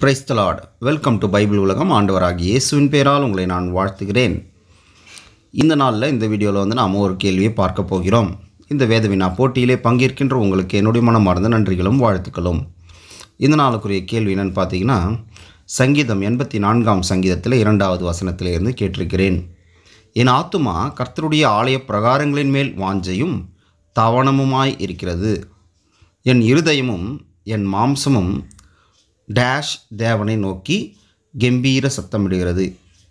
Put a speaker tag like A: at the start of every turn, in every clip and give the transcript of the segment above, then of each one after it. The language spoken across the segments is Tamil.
A: price lord welcome to Bible உலகம் ஆண்டவராகிய இயேசுவின் பேரால் உங்களை நான் வாழ்த்துகிறேன் இந்த நாளில் இந்த வீடியோவில் வந்து நாம் ஒரு கேள்வியை பார்க்க போகிறோம் இந்த வேதவினா போட்டியிலே பங்கேற்கின்ற உங்களுக்கு என்னுடைய மனமார்ந்த நன்றிகளும் வாழ்த்துக்களும் இந்த நாளுக்குரிய கேள்வி என்னன்னு பார்த்தீங்கன்னா சங்கீதம் எண்பத்தி நான்காம் சங்கீதத்தில் இரண்டாவது வசனத்திலிருந்து கேட்டிருக்கிறேன் என் ஆத்துமா கர்த்தருடைய ஆலய பிரகாரங்களின் மேல் வாஞ்சையும் தவணமுமாய் இருக்கிறது என் இருதயமும் என் மாம்சமும் டேஷ் தேவனை நோக்கி கம்பீர சத்தமிடுகிறது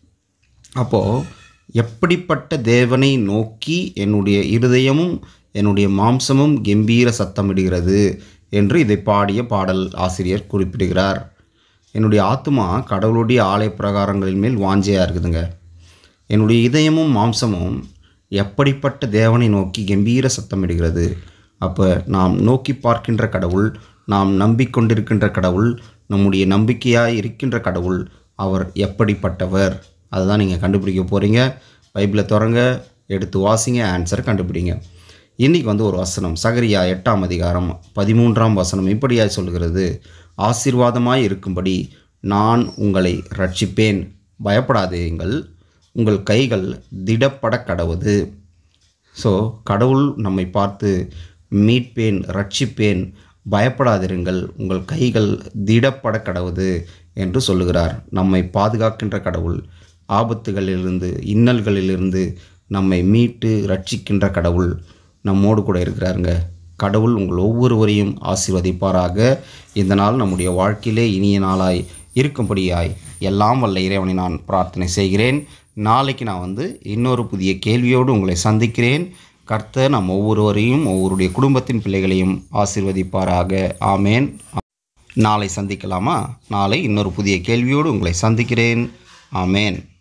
A: அப்போது எப்படிப்பட்ட தேவனை நோக்கி என்னுடைய இருதயமும் என்னுடைய மாம்சமும் கம்பீர சத்தமிடுகிறது என்று இதை பாடிய பாடல் ஆசிரியர் குறிப்பிடுகிறார் என்னுடைய ஆத்மா கடவுளுடைய ஆலய பிரகாரங்களின் மேல் வாஞ்சையாக இருக்குதுங்க என்னுடைய இதயமும் மாம்சமும் எப்படிப்பட்ட தேவனை நோக்கி கம்பீர சத்தமிடுகிறது அப்போ நாம் நோக்கி பார்க்கின்ற கடவுள் நாம் நம்பிக்கொண்டிருக்கின்ற கடவுள் நம்முடைய நம்பிக்கையாக இருக்கின்ற கடவுள் அவர் எப்படிப்பட்டவர் அதுதான் நீங்கள் கண்டுபிடிக்க போகிறீங்க பைபிளை திறங்க எடுத்து வாசிங்க ஆன்சரை கண்டுபிடிங்க இன்றைக்கி வந்து ஒரு வசனம் சகரியா எட்டாம் அதிகாரம் பதிமூன்றாம் வசனம் இப்படியாய் சொல்கிறது ஆசீர்வாதமாய் இருக்கும்படி நான் உங்களை ரட்சிப்பேன் பயப்படாதீங்கள் உங்கள் கைகள் திடப்பட கடவுது ஸோ கடவுள் நம்மை பார்த்து மீட்பேன் ரட்சிப்பேன் பயப்படாதிருங்கள் உங்கள் கைகள் திடப்பட கடவுது என்று சொல்லுகிறார் நம்மை பாதுகாக்கின்ற கடவுள் ஆபத்துகளிலிருந்து இன்னல்களிலிருந்து நம்மை மீட்டு ரட்சிக்கின்ற கடவுள் நம்மோடு கூட இருக்கிறாருங்க கடவுள் உங்கள் ஒவ்வொருவரையும் ஆசீர்வதிப்பாராக இந்த நாள் நம்முடைய வாழ்க்கையிலே இனிய நாளாய் இருக்கும்படியாய் எல்லாம் வல்ல இறைவனை நான் பிரார்த்தனை செய்கிறேன் நாளைக்கு நான் வந்து இன்னொரு புதிய கேள்வியோடு உங்களை சந்திக்கிறேன் கர்த்தர் நம் ஒவ்வொருவரையும் ஒவ்வொருடைய குடும்பத்தின் பிள்ளைகளையும் ஆசீர்வதிப்பாராக ஆமேன் நாளை சந்திக்கலாமா நாளை இன்னொரு புதிய கேள்வியோடு உங்களை சந்திக்கிறேன் ஆமேன்